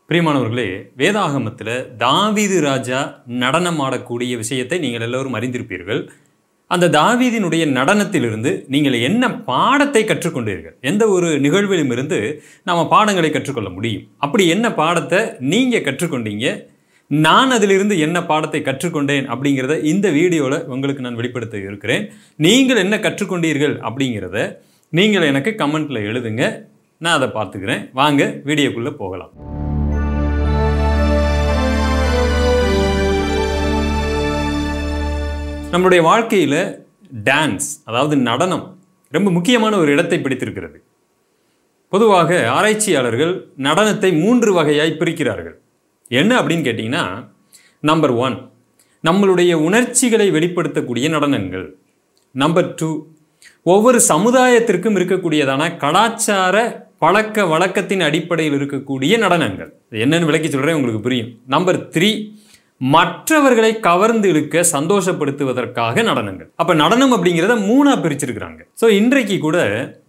பிரியமானவர்களே வேதாகமத்தில் தாவீது ராஜா நடனம் ஆடக்கூடிய விஷயத்தை நீங்கள் எல்லோரும் அறிந்திருப்பீர்கள் அந்த தாவீதினுடைய நடனத்திலிருந்து நீங்கள் என்ன பாடத்தை கற்றுக்கொண்டீர்கள் எந்த ஒரு நிகழ்விலும் இருந்து நாம் பாடங்களை கற்றுக்கொள்ள முடியும் அப்படி என்ன பாடத்தை நீங்கள் கற்றுக்கொண்டீங்க நான் அதிலிருந்து என்ன பாடத்தை கற்றுக்கொண்டேன் அப்படிங்கிறத இந்த வீடியோவில் உங்களுக்கு நான் வெளிப்படுத்த இருக்கிறேன் நீங்கள் என்ன கற்றுக்கொண்டீர்கள் அப்படிங்கிறத நீங்கள் எனக்கு கமெண்ட்டில் எழுதுங்க நான் அதை பார்த்துக்கிறேன் வாங்க வீடியோக்குள்ளே போகலாம் நம்மளுடைய வாழ்க்கையில் டான்ஸ் அதாவது நடனம் ரொம்ப முக்கியமான ஒரு இடத்தை பிடித்திருக்கிறது பொதுவாக ஆராய்ச்சியாளர்கள் நடனத்தை மூன்று வகையாய் பிரிக்கிறார்கள் என்ன அப்படின்னு கேட்டிங்கன்னா நம்பர் ஒன் நம்மளுடைய உணர்ச்சிகளை வெளிப்படுத்தக்கூடிய நடனங்கள் நம்பர் டூ ஒவ்வொரு சமுதாயத்திற்கும் இருக்கக்கூடியதான கலாச்சார பழக்க வழக்கத்தின் அடிப்படையில் இருக்கக்கூடிய நடனங்கள் என்னன்னு விளக்கி சொல்கிறேன் உங்களுக்கு புரியும் நம்பர் த்ரீ மற்றவர்களை கவர்ந்து இழுக்க சந்தோஷப்படுத்துவதற்காக நடனங்கள் அப்போ நடனம் அப்படிங்கிறத மூணாக பிரிச்சிருக்கிறாங்க ஸோ இன்றைக்கு கூட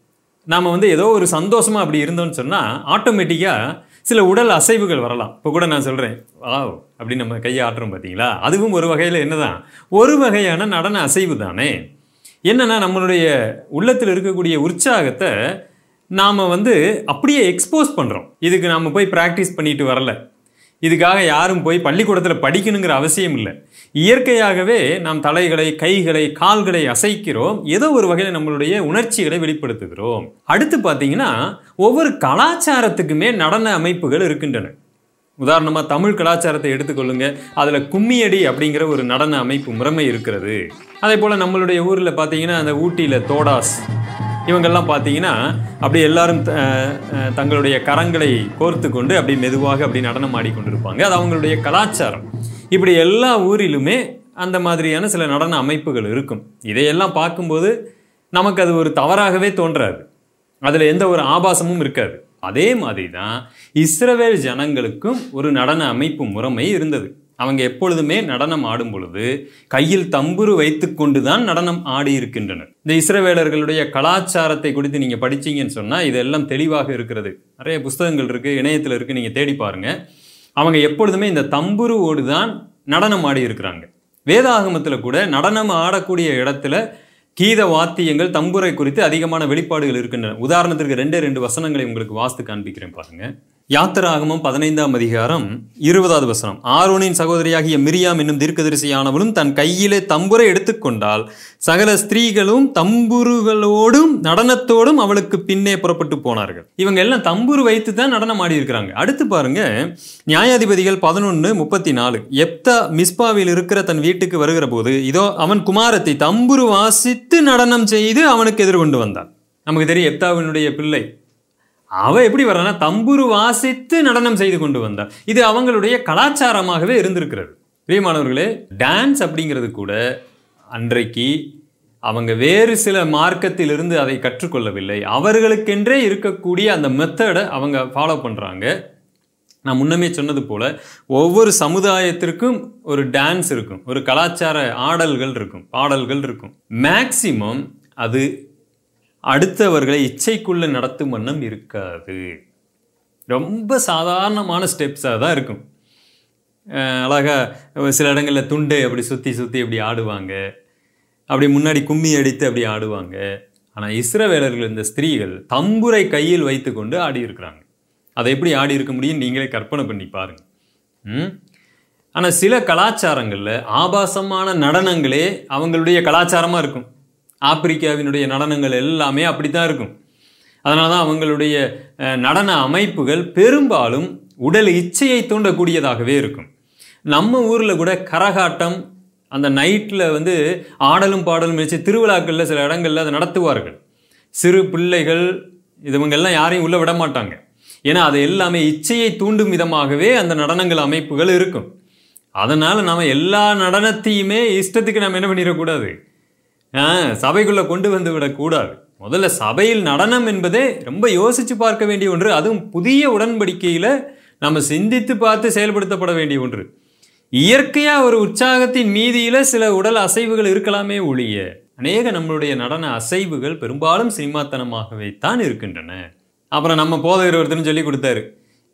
நாம் வந்து ஏதோ ஒரு சந்தோஷமாக அப்படி இருந்தோம்னு சொன்னால் ஆட்டோமேட்டிக்காக சில உடல் அசைவுகள் வரலாம் இப்போ கூட நான் சொல்கிறேன் வா அப்படி நம்ம கையை ஆட்டுறோம் பார்த்தீங்களா அதுவும் ஒரு வகையில் என்னதான் ஒரு வகையான நடன அசைவு தானே என்னன்னா நம்மளுடைய உள்ளத்தில் இருக்கக்கூடிய உற்சாகத்தை நாம் வந்து அப்படியே எக்ஸ்போஸ் பண்ணுறோம் இதுக்கு நாம் போய் ப்ராக்டிஸ் பண்ணிட்டு வரல இதுக்காக யாரும் போய் பள்ளிக்கூடத்தில் படிக்கணுங்கிற அவசியம் இல்லை இயற்கையாகவே நாம் தலைகளை கைகளை கால்களை அசைக்கிறோம் ஏதோ ஒரு வகையில் நம்மளுடைய உணர்ச்சிகளை வெளிப்படுத்துகிறோம் அடுத்து பார்த்தீங்கன்னா ஒவ்வொரு கலாச்சாரத்துக்குமே நடன அமைப்புகள் இருக்கின்றன உதாரணமாக தமிழ் கலாச்சாரத்தை எடுத்துக்கொள்ளுங்க அதில் கும்மியடி அப்படிங்கிற ஒரு நடன அமைப்பு முறைமை இருக்கிறது அதே போல் நம்மளுடைய ஊரில் பார்த்தீங்கன்னா அந்த ஊட்டியில் தோடாஸ் இவங்கெல்லாம் பார்த்தீங்கன்னா அப்படி எல்லாரும் த- அஹ் தங்களுடைய கரங்களை கோர்த்து கொண்டு அப்படி மெதுவாக அப்படி நடனம் ஆடிக்கொண்டிருப்பாங்க அது அவங்களுடைய கலாச்சாரம் இப்படி எல்லா ஊரிலுமே அந்த மாதிரியான சில நடன அமைப்புகள் இருக்கும் இதையெல்லாம் பார்க்கும்போது நமக்கு அது ஒரு தவறாகவே தோன்றாது அதில் எந்த ஒரு ஆபாசமும் இருக்காது அதே மாதிரி தான் இஸ்ரவேல் ஜனங்களுக்கும் ஒரு நடன அமைப்பு முறைமை இருந்தது அவங்க எப்பொழுதுமே நடனம் ஆடும் பொழுது கையில் தம்புரு வைத்துக்கொண்டு தான் நடனம் ஆடி இருக்கின்றனர் இந்த இஸ்ரவேலர்களுடைய கலாச்சாரத்தை குறித்து நீங்கள் படிச்சீங்கன்னு சொன்னால் இதெல்லாம் தெளிவாக இருக்கிறது நிறைய புஸ்தகங்கள் இருக்குது இணையத்தில் இருக்குது நீங்கள் தேடி பாருங்க அவங்க எப்பொழுதுமே இந்த தம்புருவோடு தான் நடனம் ஆடி இருக்கிறாங்க வேதாகமத்தில் கூட நடனம் ஆடக்கூடிய இடத்துல கீத வாத்தியங்கள் தம்புரை குறித்து அதிகமான வெளிப்பாடுகள் இருக்கின்றன உதாரணத்திற்கு ரெண்டே ரெண்டு வசனங்களை உங்களுக்கு வாஸ்து காண்பிக்கிறேன் பாருங்க யாத்திராகமம் பதினைந்தாம் அதிகாரம் இருபதாவது வசனம் ஆரோனின் சகோதரியாகிய மிரியாம் என்னும் தீர்க்கதரிசியானவளும் தன் கையிலே தம்புரை எடுத்துக்கொண்டால் சகல ஸ்திரீகளும் தம்புருகளோடும் நடனத்தோடும் அவளுக்கு பின்னே புறப்பட்டு போனார்கள் இவங்க எல்லாம் தம்புரு வைத்து தான் நடனம் ஆடி இருக்கிறாங்க அடுத்து பாருங்க நியாயாதிபதிகள் பதினொன்று முப்பத்தி நாலு எப்தா மிஸ்பாவில் இருக்கிற தன் வீட்டுக்கு வருகிற போது இதோ அவன் குமாரத்தை தம்புரு வாசித்து நடனம் செய்து அவனுக்கு எதிர்கொண்டு வந்தான் நமக்கு தெரியும் எப்தாவினுடைய பிள்ளை அவ எப்படி வர்றான்னா தம்புரு வாசித்து நடனம் செய்து கொண்டு வந்தார் இது அவங்களுடைய கலாச்சாரமாகவே இருந்திருக்கிறது பிரியமானவர்களே டான்ஸ் அப்படிங்கிறது கூட அன்றைக்கு அவங்க வேறு சில மார்க்கத்திலிருந்து அதை கற்றுக்கொள்ளவில்லை அவர்களுக்கென்றே இருக்கக்கூடிய அந்த மெத்தடை அவங்க ஃபாலோ பண்ணுறாங்க நான் முன்னமே சொன்னது போல ஒவ்வொரு சமுதாயத்திற்கும் ஒரு டான்ஸ் இருக்கும் ஒரு கலாச்சார ஆடல்கள் இருக்கும் பாடல்கள் இருக்கும் மேக்சிமம் அது அடுத்தவர்களை இச்சைக்குள்ள நடத்தும் வண்ணம் இருக்காது ரொம்ப சாதாரணமான ஸ்டெப்ஸாக தான் இருக்கும் அஹ் அழகா சில இடங்களில் துண்டு அப்படி சுற்றி சுற்றி அப்படி ஆடுவாங்க அப்படி முன்னாடி கும்மி அடித்து அப்படி ஆடுவாங்க ஆனால் இஸ்ரவேலர்கள் இந்த ஸ்திரீகள் தம்புரை கையில் வைத்துக்கொண்டு ஆடி இருக்கிறாங்க அதை எப்படி ஆடி இருக்க முடியும் நீங்களே கற்பனை பண்ணி பாருங்க ம் ஆனால் சில கலாச்சாரங்களில் ஆபாசமான நடனங்களே அவங்களுடைய கலாச்சாரமாக இருக்கும் ஆப்பிரிக்காவினுடைய நடனங்கள் எல்லாமே அப்படி தான் இருக்கும் அதனால தான் அவங்களுடைய அஹ், நடன அமைப்புகள் பெரும்பாலும் உடல் இச்சையை தூண்டக்கூடியதாகவே இருக்கும் நம்ம ஊரில் கூட கரகாட்டம் அந்த நைட்டில் வந்து ஆடலும் பாடலும் வச்சு திருவிழாக்களில் சில இடங்களில் அதை நடத்துவார்கள் சிறு பிள்ளைகள் இதுவங்கெல்லாம் யாரையும் உள்ளே விட மாட்டாங்க ஏன்னா அது எல்லாமே இச்சையை தூண்டும் விதமாகவே அந்த நடனங்கள் அமைப்புகள் இருக்கும் அதனால் நாம் எல்லா நடனத்தையுமே இஷ்டத்துக்கு நம்ம என்ன பண்ணிடக்கூடாது ஆ, சபைக்குள்ள கொண்டு வந்து விடக்கூடாது முதல்ல சபையில் நடனம் என்பதே ரொம்ப யோசிச்சு பார்க்க வேண்டிய ஒன்று அதுவும் புதிய உடன்படிக்கையில் நம்ம சிந்தித்து பார்த்து செயல்படுத்தப்பட வேண்டிய ஒன்று இயற்கையா ஒரு உற்சாகத்தின் மீதியில சில உடல் அசைவுகள் இருக்கலாமே ஒழிய அநேக நம்மளுடைய நடன அசைவுகள் பெரும்பாலும் சினிமாத்தனமாகவே தான் இருக்கின்றன அப்புறம் நம்ம போதகர் ஒருத்தரும் சொல்லி கொடுத்தாரு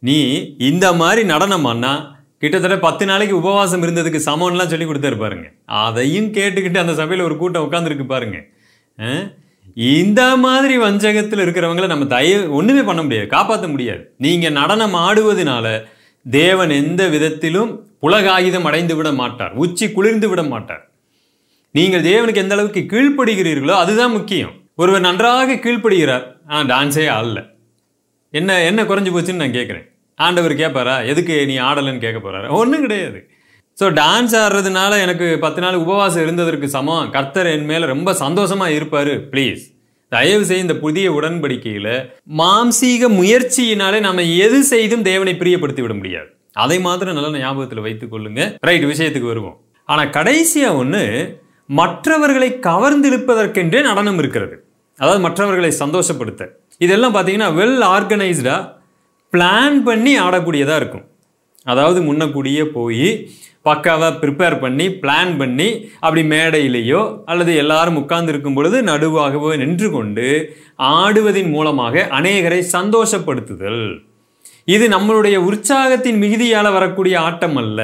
நீ இந்த மாதிரி நடனம் ஆனா கிட்டத்தட்ட பத்து நாளைக்கு உபவாசம் இருந்ததுக்கு சமம்லாம் சொல்லி கொடுத்தாரு பாருங்க அதையும் கேட்டுக்கிட்டு அந்த சபையில் ஒரு கூட்டம் உட்காந்துருக்கு பாருங்க அஹ்? இந்த மாதிரி வஞ்சகத்தில் இருக்கிறவங்கள நம்ம தய ஒன்றுமே பண்ண முடியாது காப்பாற்ற முடியாது நீங்கள் நடனம் ஆடுவதனால தேவன் எந்த விதத்திலும் புலகாயுதம் அடைந்து விட மாட்டார் உச்சி குளிர்ந்து விட மாட்டார் நீங்கள் தேவனுக்கு எந்த அளவுக்கு கீழ்ப்படுகிறீர்களோ அதுதான் முக்கியம் ஒருவர் நன்றாக கீழ்ப்படுகிறார் ஆ டான்ஸே ஆடல என்ன என்ன குறைஞ்சு போச்சுன்னு நான் கேட்குறேன் ஆண்டவர் கேட்பாரா எதுக்கு நீ ஆடலைன்னு கேட்க போறாரு ஒன்றும் கிடையாது ஸோ டான்ஸ் ஆடுறதுனால எனக்கு பத்து நாள் உபவாசம் இருந்ததற்கு சமம் கர்த்தர் என் மேலே ரொம்ப சந்தோஷமா இருப்பாரு ப்ளீஸ் தயவு செய்து இந்த புதிய உடன்படிக்கையில மாம்சீக முயற்சியினாலே நம்ம எது செய்தும் தேவனை பிரியப்படுத்தி விட முடியாது அதை மாத்திரம் நல்ல ஞாபகத்தில் வைத்துக் கொள்ளுங்க ரைட் விஷயத்துக்கு வருவோம் ஆனா கடைசியா ஒன்று மற்றவர்களை கவர்ந்திழுப்பதற்கென்றே நடனம் இருக்கிறது அதாவது மற்றவர்களை சந்தோஷப்படுத்த இதெல்லாம் பார்த்தீங்கன்னா வெல் ஆர்கனைஸ்டாக பிளான் பண்ணி ஆடக்கூடியதாக இருக்கும் அதாவது முன்னக்கூடியே போய் பக்காவாக ப்ரிப்பேர் பண்ணி பிளான் பண்ணி அப்படி மேடையிலேயோ அல்லது எல்லாரும் உட்கார்ந்து இருக்கும் பொழுது நடுவாகவோ நின்று கொண்டு ஆடுவதின் மூலமாக அநேகரை சந்தோஷப்படுத்துதல் இது நம்மளுடைய உற்சாகத்தின் மிகுதியால் வரக்கூடிய ஆட்டம் அல்ல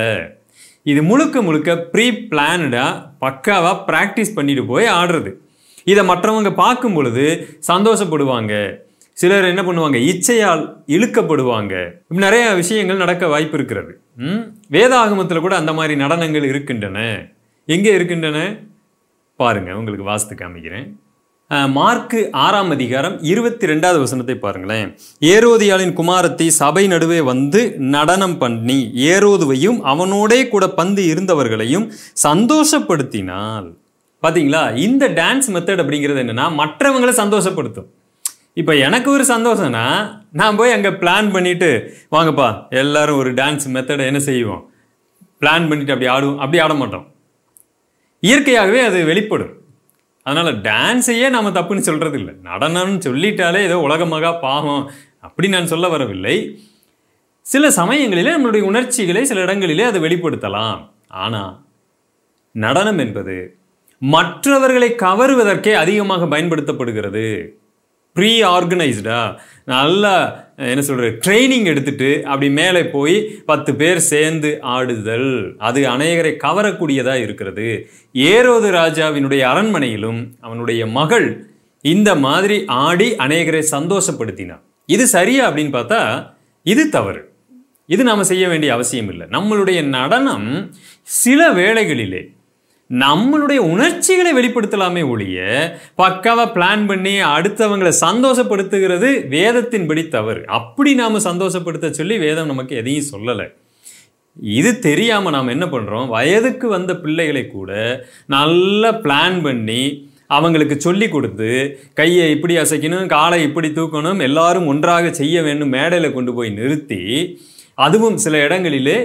இது முழுக்க முழுக்க ப்ரீ பிளான்டாக பக்காவாக ப்ராக்டிஸ் பண்ணிட்டு போய் ஆடுறது இதை மற்றவங்க பார்க்கும் பொழுது சந்தோஷப்படுவாங்க சிலர் என்ன பண்ணுவாங்க இச்சையால் இழுக்கப்படுவாங்க இப்படி நிறைய விஷயங்கள் நடக்க வாய்ப்பு இருக்கிறது ம்? வேதாகமத்தில் கூட அந்த மாதிரி நடனங்கள் இருக்கின்றன எங்கே இருக்கின்றன பாருங்க உங்களுக்கு வாஸ்து காமிக்கிறேன் அஹ், மார்க்கு ஆறாம் அதிகாரம் இருபத்தி ரெண்டாவது வசனத்தை பாருங்களேன் ஏரோதியாளின் குமாரத்தி சபை நடுவே வந்து நடனம் பண்ணி ஏரோதுவையும் அவனோடே கூட பந்து இருந்தவர்களையும் சந்தோஷப்படுத்தினாள் பாத்தீங்களா இந்த டான்ஸ் மெத்தட் அப்படிங்கிறது என்னன்னா மற்றவங்களை சந்தோஷப்படுத்தும் இப்போ எனக்கு ஒரு சந்தோஷம்னா நான் போய் அங்கே பிளான் பண்ணிட்டு வாங்கப்பா எல்லாரும் ஒரு டான்ஸ் மெத்தடை என்ன செய்வோம் பிளான் பண்ணிட்டு அப்படி ஆடுவோம் அப்படி ஆட மாட்டோம் இயற்கையாகவே அது வெளிப்படும் அதனால் டான்ஸையே நாம் தப்புன்னு சொல்கிறது இல்லை நடனம்னு சொல்லிட்டாலே ஏதோ உலகமாக பாவம் அப்படி நான் சொல்ல வரவில்லை சில சமயங்களிலே நம்மளுடைய உணர்ச்சிகளை சில இடங்களிலே அதை வெளிப்படுத்தலாம் ஆனால் நடனம் என்பது மற்றவர்களை கவருவதற்கே அதிகமாக பயன்படுத்தப்படுகிறது ப்ரீ ஆர்கனைஸ்டா நல்லா என்ன சொல்கிறது ட்ரைனிங் எடுத்துட்டு அப்படி மேலே போய் பத்து பேர் சேர்ந்து ஆடுதல் அது அநேகரை கவரக்கூடியதாக இருக்கிறது ஏரோது ராஜாவினுடைய அரண்மனையிலும் அவனுடைய மகள் இந்த மாதிரி ஆடி அநேகரை சந்தோஷப்படுத்தினார் இது சரியா அப்படின்னு பார்த்தா இது தவறு இது நாம் செய்ய வேண்டிய அவசியம் இல்லை நம்மளுடைய நடனம் சில வேளைகளிலே நம்மளுடைய உணர்ச்சிகளை வெளிப்படுத்தலாமே ஒழிய பக்காவா பிளான் பண்ணி அடுத்தவங்களை சந்தோஷப்படுத்துகிறது வேதத்தின்படி தவறு அப்படி நாம சந்தோஷப்படுத்த சொல்லி வேதம் நமக்கு எதையும் சொல்லலை இது தெரியாம நாம் என்ன பண்றோம் வயதுக்கு வந்த பிள்ளைகளை கூட நல்லா பிளான் பண்ணி அவங்களுக்கு சொல்லி கொடுத்து கையை இப்படி அசைக்கணும் காலை இப்படி தூக்கணும் எல்லாரும் ஒன்றாக செய்ய வேண்டும் மேடையில் கொண்டு போய் நிறுத்தி அதுவும் சில இடங்களிலே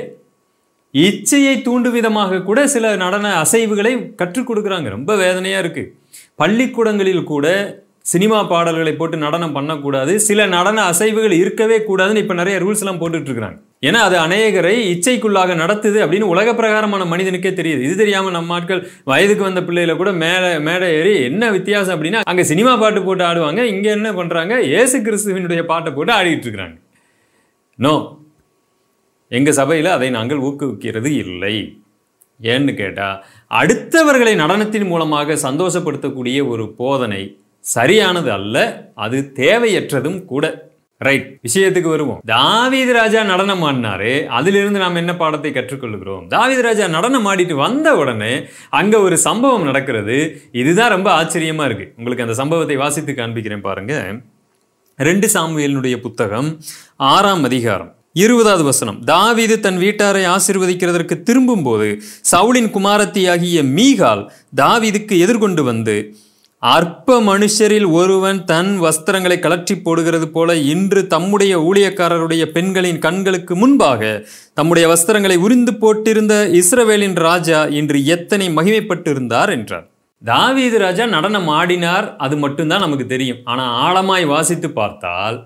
இச்சையை தூண்டும் விதமாக கூட சில நடன அசைவுகளை கற்றுக் கொடுக்குறாங்க ரொம்ப வேதனையா இருக்கு பள்ளிக்கூடங்களில் கூட சினிமா பாடல்களை போட்டு நடனம் பண்ணக்கூடாது சில நடன அசைவுகள் இருக்கவே கூடாதுன்னு இப்போ நிறைய ரூல்ஸ் எல்லாம் போட்டுட்டு இருக்கிறாங்க ஏன்னா அது அநேகரை இச்சைக்குள்ளாக நடத்துது அப்படின்னு உலக பிரகாரமான மனிதனுக்கே தெரியுது இது தெரியாம நம்ம ஆட்கள் வயதுக்கு வந்த பிள்ளைகளை கூட மேலே மேடை ஏறி என்ன வித்தியாசம் அப்படின்னா அங்கே சினிமா பாட்டு போட்டு ஆடுவாங்க இங்கே என்ன பண்றாங்க இயேசு கிறிஸ்துவினுடைய பாட்டை போட்டு ஆடிட்டு இருக்கிறாங்க நோ எங்க சபையில் அதை நாங்கள் ஊக்குவிக்கிறது இல்லை ஏன்னு கேட்டா அடுத்தவர்களை நடனத்தின் மூலமாக சந்தோஷப்படுத்தக்கூடிய ஒரு போதனை சரியானது அல்ல அது தேவையற்றதும் கூட ரைட் விஷயத்துக்கு வருவோம் தாவீது ராஜா நடனம் ஆடினாரு அதிலிருந்து நாம் என்ன பாடத்தை கற்றுக்கொள்கிறோம் தாவீது ராஜா நடனம் ஆடிட்டு வந்த உடனே அங்க ஒரு சம்பவம் நடக்கிறது இதுதான் ரொம்ப ஆச்சரியமா இருக்கு உங்களுக்கு அந்த சம்பவத்தை வாசித்து காண்பிக்கிறேன் பாருங்க ரெண்டு சாமுவேலினுடைய புத்தகம் ஆறாம் அதிகாரம் இருபதாவது வசனம் தாவீது தன் வீட்டாரை ஆசிர்வதிக்கிறதற்கு திரும்பும்போது சவுலின் குமாரத்தியாகிய மீகால் தாவீதுக்கு எதிர்கொண்டு வந்து அற்ப மனுஷரில் ஒருவன் தன் வஸ்திரங்களை கலற்றி போடுகிறது போல இன்று தம்முடைய ஊழியக்காரருடைய பெண்களின் கண்களுக்கு முன்பாக தம்முடைய வஸ்திரங்களை உரிந்து போட்டிருந்த இஸ்ரவேலின் ராஜா இன்று எத்தனை மகிமைப்பட்டிருந்தார் என்றார் தாவீது ராஜா நடனம் ஆடினார் அது மட்டும்தான் நமக்கு தெரியும் ஆனால் ஆழமாய் வாசித்து பார்த்தால்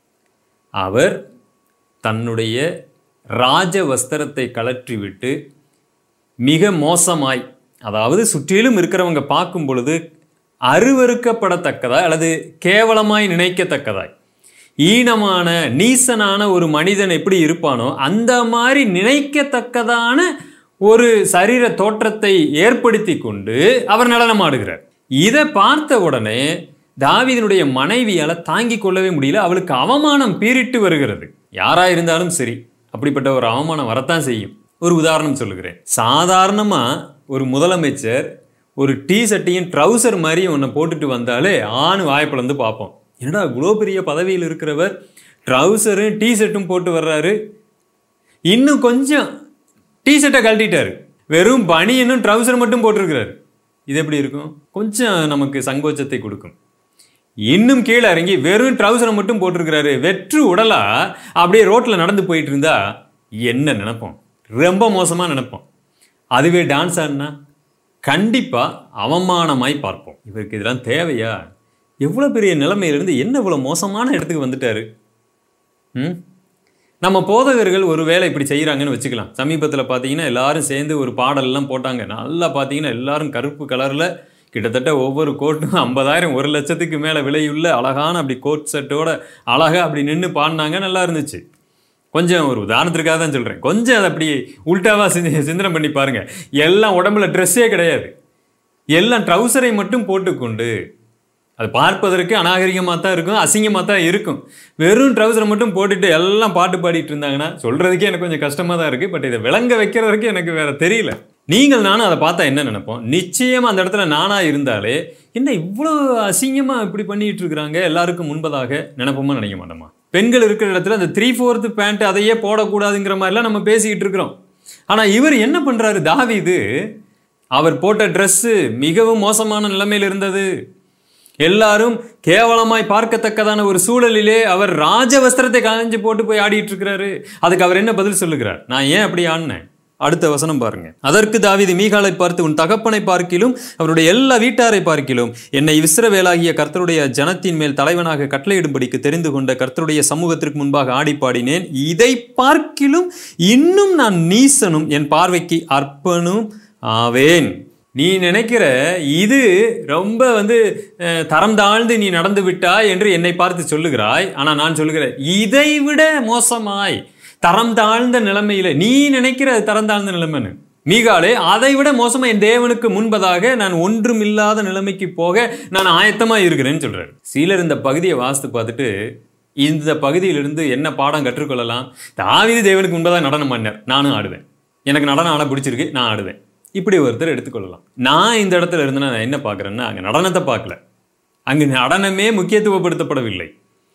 அவர் தன்னுடைய ராஜ வஸ்திரத்தை கலற்றிவிட்டு மிக மோசமாய் அதாவது சுற்றிலும் இருக்கிறவங்க பார்க்கும் பொழுது அருவருக்கப்படத்தக்கதாய் அல்லது கேவலமாய் நினைக்கத்தக்கதாய் ஈனமான நீசனான ஒரு மனிதன் எப்படி இருப்பானோ அந்த மாதிரி நினைக்கத்தக்கதான ஒரு சரீர தோற்றத்தை ஏற்படுத்தி கொண்டு அவர் நடனமாடுகிறார் இதை பார்த்த உடனே தாவீதினுடைய மனைவியால தாங்கிக் கொள்ளவே முடியல அவளுக்கு அவமானம் பீரிட்டு வருகிறது யாரா இருந்தாலும் சரி அப்படிப்பட்ட ஒரு அவமானம் வரத்தான் செய்யும் ஒரு உதாரணம் சொல்லுகிறேன் சாதாரணமா ஒரு முதலமைச்சர் ஒரு டீ ஷர்ட்டையும் ட்ரௌசர் மாதிரி ஒன்றை போட்டுட்டு வந்தாலே ஆணு வாய்ப்பிழந்து பார்ப்போம் என்னடா இவ்வளோ பெரிய பதவியில் இருக்கிறவர் ட்ரௌசரும் டீ ஷர்ட்டும் போட்டு வர்றாரு இன்னும் கொஞ்சம் டீ ஷர்ட்டை கழட்டிட்டாரு வெறும் பனியனும் ட்ரௌசர் மட்டும் போட்டிருக்கிறாரு இது எப்படி இருக்கும் கொஞ்சம் நமக்கு சங்கோச்சத்தை கொடுக்கும் இன்னும் கீழே இறங்கி வெறும் ட்ரௌசரை மட்டும் போட்டிருக்கிறாரு வெற்று உடலா அப்படியே ரோட்டில் நடந்து போயிட்டு இருந்தா என்ன நினைப்போம் ரொம்ப மோசமாக நினைப்போம் அதுவே டான்ஸ் ஆடினா கண்டிப்பாக அவமானமாய் பார்ப்போம் இவருக்கு இதெல்லாம் தேவையா எவ்வளோ பெரிய நிலைமையிலிருந்து என்ன இவ்வளோ மோசமான இடத்துக்கு வந்துட்டாரு ம் நம்ம போதகர்கள் ஒரு வேளை இப்படி செய்கிறாங்கன்னு வச்சுக்கலாம் சமீபத்தில் பார்த்தீங்கன்னா எல்லாரும் சேர்ந்து ஒரு பாடல்லாம் போட்டாங்க நல்லா பார்த்தீங்கன்னா எல்லாரும் கருப்பு கலரில் கிட்டத்தட்ட ஒவ்வொரு கோட்டும் ஐம்பதாயிரம் ஒரு லட்சத்துக்கு மேலே விலையுள்ள அழகான அப்படி கோட் செட்டோட அழகாக அப்படி நின்று பாடினாங்க நல்லா இருந்துச்சு கொஞ்சம் ஒரு உதாரணத்திற்காக தான் சொல்கிறேன் கொஞ்சம் அதை அப்படி உல்டாவாக சிந்த சிந்தனை பண்ணி பாருங்கள் எல்லாம் உடம்புல ட்ரெஸ்ஸே கிடையாது எல்லாம் ட்ரௌசரை மட்டும் போட்டுக்கொண்டு அது பார்ப்பதற்கு அநாகரிகமாக தான் இருக்கும் அசிங்கமாக தான் இருக்கும் வெறும் ட்ரௌசரை மட்டும் போட்டுட்டு எல்லாம் பாட்டு பாடிட்டு இருந்தாங்கன்னா சொல்கிறதுக்கே எனக்கு கொஞ்சம் கஷ்டமாக தான் இருக்குது பட் இதை விளங்க வைக்கிறதுக்கு எனக்கு வேற தெரியல நீங்கள் நானும் அதை பார்த்தா என்ன நினைப்போம் நிச்சயமாக அந்த இடத்துல நானாக இருந்தாலே என்ன இவ்வளோ அசிங்கமாக இப்படி பண்ணிட்டு இருக்கிறாங்க எல்லாருக்கும் முன்பதாக நினைப்போமா நினைக்க மாட்டோமா பெண்கள் இருக்கிற இடத்துல அந்த த்ரீ ஃபோர்த்து பேண்ட் அதையே போடக்கூடாதுங்கிற மாதிரிலாம் நம்ம பேசிக்கிட்டு இருக்கிறோம் ஆனால் இவர் என்ன பண்ணுறாரு தாவீது அவர் போட்ட ட்ரெஸ்ஸு மிகவும் மோசமான நிலைமையில் இருந்தது எல்லாரும் கேவலமாய் பார்க்கத்தக்கதான ஒரு சூழலிலே அவர் ராஜ வஸ்திரத்தை கலைஞ்சு போட்டு போய் ஆடிட்டு இருக்கிறாரு அதுக்கு அவர் என்ன பதில் சொல்லுகிறார் நான் ஏன் அப்படி ஆடினேன் அடுத்த வசனம் பாருங்க அதற்கு தாவீது மீகாலை பார்த்து உன் தகப்பனை பார்க்கிலும் அவருடைய எல்லா வீட்டாரை பார்க்கிலும் என்னை இஸ்ரவேலாகிய கர்த்தருடைய ஜனத்தின் மேல் தலைவனாக கட்டளையிடும்படிக்கு தெரிந்து கொண்ட கர்த்தருடைய சமூகத்திற்கு முன்பாக ஆடி பாடினேன் இதை பார்க்கிலும் இன்னும் நான் நீசனும் என் பார்வைக்கு அர்ப்பனும் ஆவேன் நீ நினைக்கிற இது ரொம்ப வந்து அஹ், தரம் தாழ்ந்து நீ நடந்து விட்டாய் என்று என்னை பார்த்து சொல்லுகிறாய் ஆனால் நான் சொல்லுகிறேன் இதை விட மோசமாய் தரம் தாழ்ந்த நிலைமையில நீ நினைக்கிற அது தரம் தாழ்ந்த நிலைமைன்னு மீகாலே அதை விட மோசமா என் தேவனுக்கு முன்பதாக நான் ஒன்றும் இல்லாத நிலைமைக்கு போக நான் ஆயத்தமா இருக்கிறேன்னு சொல்றாரு சிலர் இந்த பகுதியை வாசித்து பார்த்துட்டு இந்த பகுதியிலிருந்து என்ன பாடம் கற்றுக்கொள்ளலாம் தாவீது தேவனுக்கு முன்பதாக நடனம் பண்ணார் நானும் ஆடுவேன் எனக்கு நடனம் ஆட பிடிச்சிருக்கு நான் ஆடுவேன் இப்படி ஒருத்தர் எடுத்துக்கொள்ளலாம் நான் இந்த இடத்துல இருந்து நான் என்ன பார்க்குறேன்னா அங்கே நடனத்தை பார்க்கல அங்கு நடனமே முக்கியத்துவப்படுத்தப்படவில்லை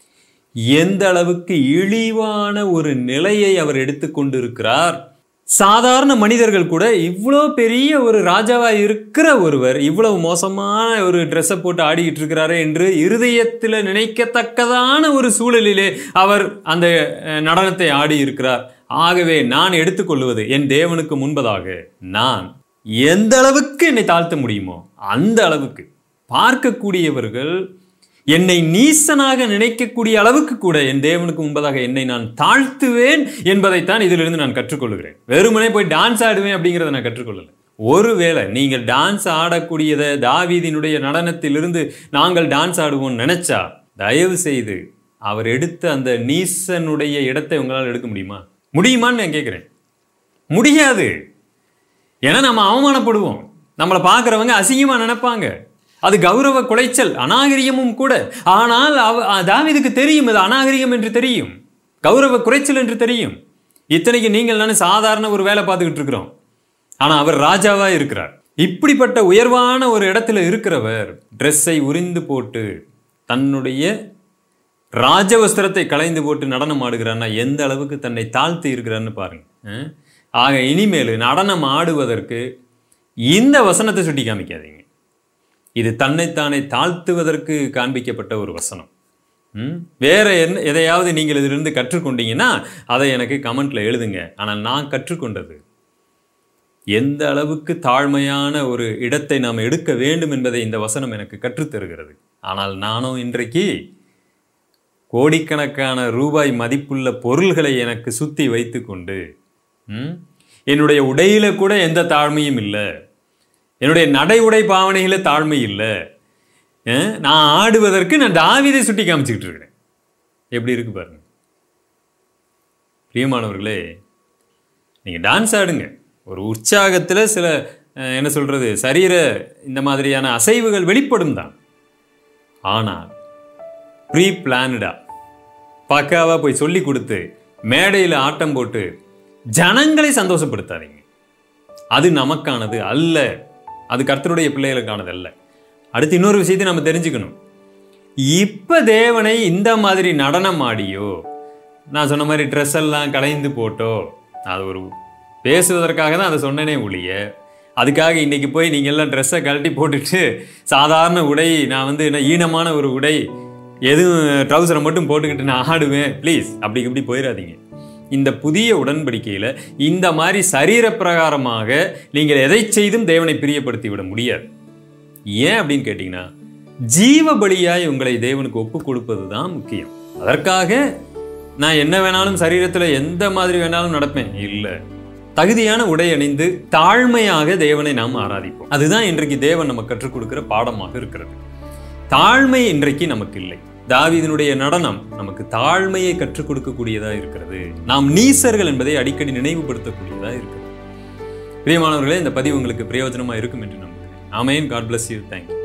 எந்த அளவுக்கு இழிவான ஒரு நிலையை அவர் எடுத்துக்கொண்டிருக்கிறார் சாதாரண மனிதர்கள் கூட இவ்வளோ பெரிய ஒரு ராஜாவா இருக்கிற ஒருவர் இவ்வளவு மோசமான ஒரு ட்ரெஸ்ஸை போட்டு ஆடிக்கிட்டு இருக்கிறாரே என்று இருதயத்தில் நினைக்கத்தக்கதான ஒரு சூழலிலே அவர் அந்த அஹ், நடனத்தை ஆடி இருக்கிறார் ஆகவே நான் எடுத்துக்கொள்வது என் தேவனுக்கு முன்பதாக நான் எந்த அளவுக்கு என்னை தாழ்த்த முடியுமோ அந்த அளவுக்கு பார்க்கக்கூடியவர்கள் என்னை நீசனாக நினைக்கக்கூடிய அளவுக்கு கூட என் தேவனுக்கு முன்பதாக என்னை நான் தாழ்த்துவேன் என்பதைத்தான் இதிலிருந்து நான் கற்றுக்கொள்கிறேன் வெறுமனே போய் டான்ஸ் ஆடுவேன் அப்படிங்கிறத நான் கற்றுக்கொள்ளல ஒருவேளை நீங்கள் டான்ஸ் ஆடக்கூடியதை தாவீதினுடைய நடனத்திலிருந்து நாங்கள் டான்ஸ் ஆடுவோம் நினைச்சா தயவு செய்து அவர் எடுத்த அந்த நீசனுடைய இடத்தை உங்களால் எடுக்க முடியுமா முடியுமான்னு நான் கேட்குறேன் முடியாது ஏன்னா நம்ம அவமானப்படுவோம் நம்மளை பார்க்குறவங்க அசிங்கமாக நினைப்பாங்க அது கௌரவ குலைச்சல் அநாகரிகமும் கூட ஆனால் அவ அ- தாவீதுக்கு தெரியும் இது அநாகரிகம் என்று தெரியும் கௌரவ குறைச்சல் என்று தெரியும் இத்தனைக்கு நீங்கள் நானே சாதாரண ஒரு வேலை பார்த்துக்கிட்டு இருக்கிறோம் ஆனால் அவர் ராஜாவா இருக்கிறார் இப்படிப்பட்ட உயர்வான ஒரு இடத்துல இருக்கிறவர் ட்ரெஸ்ஸை உரிந்து போட்டு தன்னுடைய ராஜவஸ்திரத்தை களைந்து போட்டு நடனம் ஆடுகிறான்னா எந்த அளவுக்கு தன்னை தாழ்த்தி இருக்கிறான்னு பாருங்க அஹ்? ஆக இனிமேல் நடனம் ஆடுவதற்கு இந்த வசனத்தை சுட்டி காமிக்காதீங்க இது தன்னைத்தானே தாழ்த்துவதற்கு காண்பிக்கப்பட்ட ஒரு வசனம் ம்? வேற என்ன எதையாவது நீங்கள் இதிலிருந்து கற்றுக்கொண்டீங்கன்னா அதை எனக்கு கமெண்ட்ல எழுதுங்க ஆனால் நான் கற்றுக்கொண்டது எந்த அளவுக்கு தாழ்மையான ஒரு இடத்தை நாம் எடுக்க வேண்டும் என்பதை இந்த வசனம் எனக்கு கற்றுத் தருகிறது ஆனால் நானும் இன்றைக்கு கோடிக்கணக்கான ரூபாய் மதிப்புள்ள பொருள்களை எனக்கு சுத்தி வைத்துக்கொண்டு ம், என்னுடைய உடையில கூட எந்த தாழ்மையும் இல்லை என்னுடைய நடை உடை பாவனையில தாழ்மை இல்லை அஹ், நான் ஆடுவதற்கு நான் தாவீதை சுட்டி காமிச்சுக்கிட்டு இருக்கிறேன் எப்படி இருக்கு பாருங்க பிரியமானவர்களே நீங்கள் டான்ஸ் ஆடுங்க ஒரு உற்சாகத்தில் சில அஹ், என்ன சொல்கிறது சரீர இந்த மாதிரியான அசைவுகள் வெளிப்படும் தான் ஆனால் ப்ரீ பிளான்டா பக்காவாக போய் சொல்லி கொடுத்து மேடையில் ஆட்டம் போட்டு ஜனங்களை சந்தோஷப்படுத்தாதீங்க அது நமக்கானது அல்ல அது கர்த்தருடைய பிள்ளைகளுக்கானது அல்ல அடுத்து இன்னொரு விஷயத்தை நம்ம தெரிஞ்சுக்கணும் இப்போ தேவனை இந்த மாதிரி நடனம் ஆடியோ நான் சொன்ன மாதிரி ட்ரெஸ் எல்லாம் கலைந்து போட்டோ அது ஒரு பேசுவதற்காக தான் அதை சொன்னனே ஒழிய அதுக்காக இன்னைக்கு போய் நீங்கள் எல்லாம் ட்ரெஸ்ஸை கழட்டி போட்டுட்டு சாதாரண உடை நான் வந்து என்ன ஈனமான ஒரு உடை எதுவும் ட்ரௌசரை மட்டும் போட்டுக்கிட்டு நான் ஆடுவேன் ப்ளீஸ் அப்படி இப்படி போயிடாதீங்க இந்த புதிய உடன்படிக்கையில் இந்த மாதிரி சரீர பிரகாரமாக நீங்கள் எதை செய்தும் தேவனை பிரியப்படுத்தி விட முடியாது ஏன் அப்படின்னு கேட்டிங்கன்னா ஜீவ பலியாய் உங்களை தேவனுக்கு ஒப்பு கொடுப்பது தான் முக்கியம் அதற்காக நான் என்ன வேணாலும் சரீரத்தில் எந்த மாதிரி வேணாலும் நடப்பேன் இல்லை தகுதியான உடை அணிந்து தாழ்மையாக தேவனை நாம் ஆராதிப்போம் அதுதான் இன்றைக்கு தேவன் நமக்கு கற்றுக் கொடுக்கிற பாடமாக இருக்கிறது தாழ்மை இன்றைக்கு நமக்கு இல்லை தாவீதினுடைய நடனம் நமக்கு தாழ்மையை கற்றுக் கொடுக்கக்கூடியதா இருக்கிறது நாம் நீசர்கள் என்பதை அடிக்கடி நினைவுபடுத்தக்கூடியதா இருக்கிறது பிரியமானவர்களே இந்த பதிவு உங்களுக்கு பிரயோஜனமா இருக்கும் என்று நம்புகிறேன் amen God bless you thank you